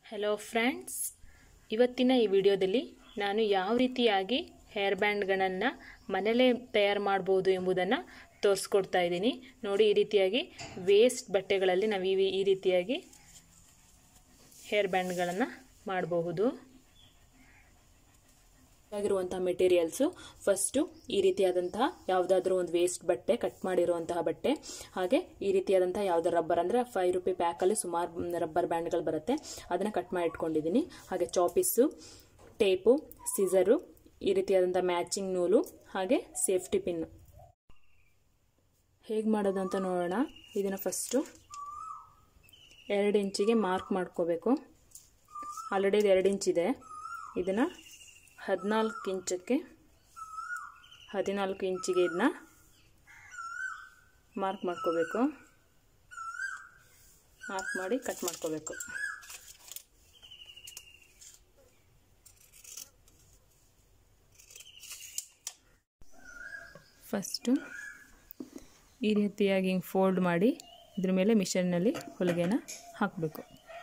hello friends ಇವತ್ತಿನ ಈ ವಿಡಿಯೋದಲ್ಲಿ ನಾನು ಯಾವ ರೀತಿಯಾಗಿ ಹೇರ್ ಬ್ಯಾಂಡ್ಗಳನ್ನು ಮನೇಲೇ ತಯಾರು ಮಾಡ್ಬೋದು ಎಂಬುದನ್ನು ತೋರಿಸ್ಕೊಡ್ತಾ ಇದ್ದೀನಿ ನೋಡಿ ಈ ರೀತಿಯಾಗಿ ವೇಸ್ಟ್ ಬಟ್ಟೆಗಳಲ್ಲಿ ನಾವು ಈ ಈ ರೀತಿಯಾಗಿ ಹೇರ್ ಬ್ಯಾಂಡ್ಗಳನ್ನು ಮಾಡಬಹುದು ಆಗಿರುವಂಥ ಮೆಟೀರಿಯಲ್ಸು ಫಸ್ಟು ಈ ರೀತಿಯಾದಂತಹ ಯಾವುದಾದ್ರೂ ಒಂದು ವೇಸ್ಟ್ ಬಟ್ಟೆ ಕಟ್ ಮಾಡಿರುವಂತಹ ಬಟ್ಟೆ ಹಾಗೆ ಈ ರೀತಿಯಾದಂತಹ ಯಾವುದೋ ರಬ್ಬರ್ ಅಂದರೆ ಫೈವ್ ರುಪಿ ಪ್ಯಾಕಲ್ಲಿ ಸುಮಾರು ರಬ್ಬರ್ ಬ್ಯಾಂಡ್ಗಳು ಬರುತ್ತೆ ಅದನ್ನು ಕಟ್ ಮಾಡಿ ಇಟ್ಕೊಂಡಿದ್ದೀನಿ ಹಾಗೆ ಚಾಪಿಸ್ಸು ಟೇಪು ಸಿಸರು ಈ ರೀತಿಯಾದಂಥ ಮ್ಯಾಚಿಂಗ್ ನೂಲು ಹಾಗೆ ಸೇಫ್ಟಿ ಪಿನ್ ಹೇಗೆ ಮಾಡೋದು ಅಂತ ನೋಡೋಣ ಇದನ್ನು ಫಸ್ಟು ಎರಡು ಇಂಚಿಗೆ ಮಾರ್ಕ್ ಮಾಡ್ಕೋಬೇಕು ಆಲ್ರೆಡಿ ಇದು ಎರಡು ಇಂಚಿದೆ ಇದನ್ನು ಹದಿನಾಲ್ಕು ಇಂಚಕ್ಕೆ ಹದಿನಾಲ್ಕು ಇಂಚಿಗೆ ಇದನ್ನ ಮಾರ್ಕ್ ಮಾಡ್ಕೋಬೇಕು ಮಾರ್ಕ್ ಮಾಡಿ ಕಟ್ ಮಾಡ್ಕೋಬೇಕು ಫಸ್ಟು ಈ ರೀತಿಯಾಗಿ ಹಿಂಗೆ ಫೋಲ್ಡ್ ಮಾಡಿ ಇದ್ರ ಮೇಲೆ ಮಿಷನ್ನಲ್ಲಿ ಹೊಲಿಗೆನ ಹಾಕಬೇಕು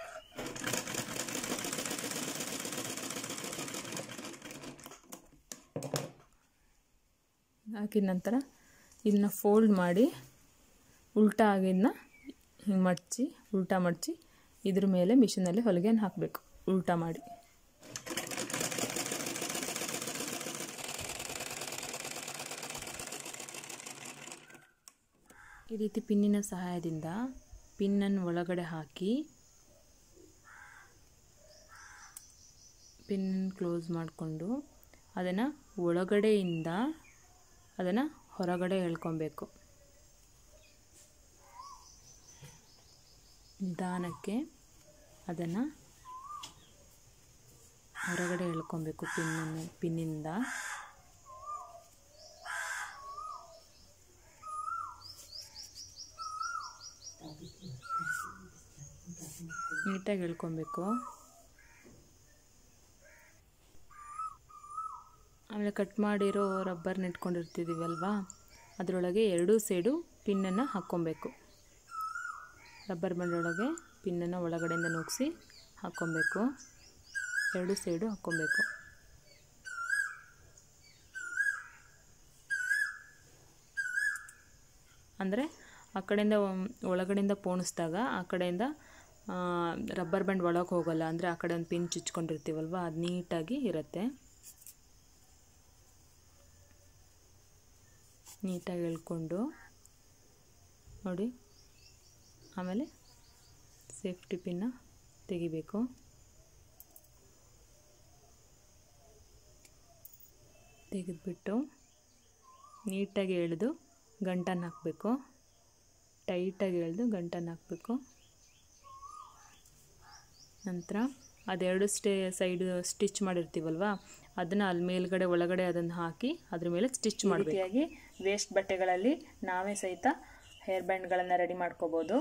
ಹಾಕಿದ ನಂತರ ಇದನ್ನ ಫೋಲ್ಡ್ ಮಾಡಿ ಉಲ್ಟಾ ಆಗಿದ್ದನ್ನ ಹಿಂಗೆ ಮಡಚಿ ಉಲ್ಟಾ ಮಡಚಿ ಇದ್ರ ಮೇಲೆ ಮಿಷಿನಲ್ಲಿ ಹೊಲಿಗೆನ ಹಾಕಬೇಕು ಉಲ್ಟಾ ಮಾಡಿ ಈ ರೀತಿ ಪಿನ್ನಿನ ಸಹಾಯದಿಂದ ಪಿನ್ನನ್ನು ಒಳಗಡೆ ಹಾಕಿ ಪಿನ್ ಕ್ಲೋಸ್ ಮಾಡಿಕೊಂಡು ಅದನ್ನು ಒಳಗಡೆಯಿಂದ ಅದನ್ನು ಹೊರಗಡೆ ಎಳ್ಕೊಬೇಕು ನಿಧಾನಕ್ಕೆ ಅದನ್ನು ಹೊರಗಡೆ ಎಳ್ಕೊಬೇಕು ಪಿನ್ನನ್ನು ಪಿನ್ನಿಂದ ನೀಟಾಗಿ ಎಳ್ಕೊಬೇಕು ಆಮೇಲೆ ಕಟ್ ಮಾಡಿರೋ ರಬ್ಬರ್ನ ಇಟ್ಕೊಂಡಿರ್ತಿದ್ದೀವಲ್ವಾ ಅದರೊಳಗೆ ಎರಡೂ ಸೈಡು ಪಿನ್ನನ್ನು ಹಾಕ್ಕೊಬೇಕು ರಬ್ಬರ್ ಬಂಡೊಳಗೆ ಪಿನ್ನನ್ನು ಒಳಗಡೆಯಿಂದ ನುಗ್ಸಿ ಹಾಕ್ಕೊಬೇಕು ಎರಡೂ ಸೈಡು ಹಾಕ್ಕೊಬೇಕು ಅಂದರೆ ಆ ಕಡೆಯಿಂದ ಒಳಗಡೆಯಿಂದ ಪೋಣಿಸಿದಾಗ ಆ ಕಡೆಯಿಂದ ರಬ್ಬರ್ ಬ್ಯಾಂಡ್ ಒಳಗೆ ಹೋಗಲ್ಲ ಅಂದರೆ ಆ ಕಡೆ ಒಂದು ಪಿನ್ ಚುಚ್ಕೊಂಡಿರ್ತೀವಲ್ವ ಅದು ನೀಟಾಗಿ ಇರುತ್ತೆ ನೀಟಾಗಿ ಎಳ್ಕೊಂಡು ನೋಡಿ ಆಮೇಲೆ ಸೇಫ್ಟಿ ಪಿನ್ನ ತೆಗಿಬೇಕು ತೆಗೆದುಬಿಟ್ಟು ನೀಟಾಗಿ ಎಳೆದು ಗಂಟನ್ನು ಹಾಕಬೇಕು ಟೈಟಾಗಿ ಎಳೆದು ಗಂಟನ್ನು ಹಾಕಬೇಕು ನಂತರ ಅದೆರಡು ಸ್ಟೇ ಸೈಡ್ ಸ್ಟಿಚ್ ಮಾಡಿರ್ತೀವಲ್ವ ಅದನ್ನು ಅಲ್ಲಿ ಮೇಲ್ಗಡೆ ಒಳಗಡೆ ಅದನ್ನು ಹಾಕಿ ಅದ್ರ ಮೇಲೆ ಸ್ಟಿಚ್ ಮಾಡಬೇಕಾಗಿ ವೇಸ್ಟ್ ಬಟ್ಟೆಗಳಲ್ಲಿ ನಾವೇ ಸಹಿತ ಹೇರ್ ಬ್ಯಾಂಡ್ಗಳನ್ನು ರೆಡಿ ಮಾಡ್ಕೋಬೋದು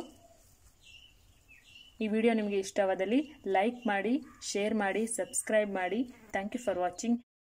ಈ ವಿಡಿಯೋ ನಿಮಗೆ ಇಷ್ಟವಾದಲ್ಲಿ ಲೈಕ್ ಮಾಡಿ ಶೇರ್ ಮಾಡಿ ಸಬ್ಸ್ಕ್ರೈಬ್ ಮಾಡಿ ಥ್ಯಾಂಕ್ ಯು ಫಾರ್ ವಾಚಿಂಗ್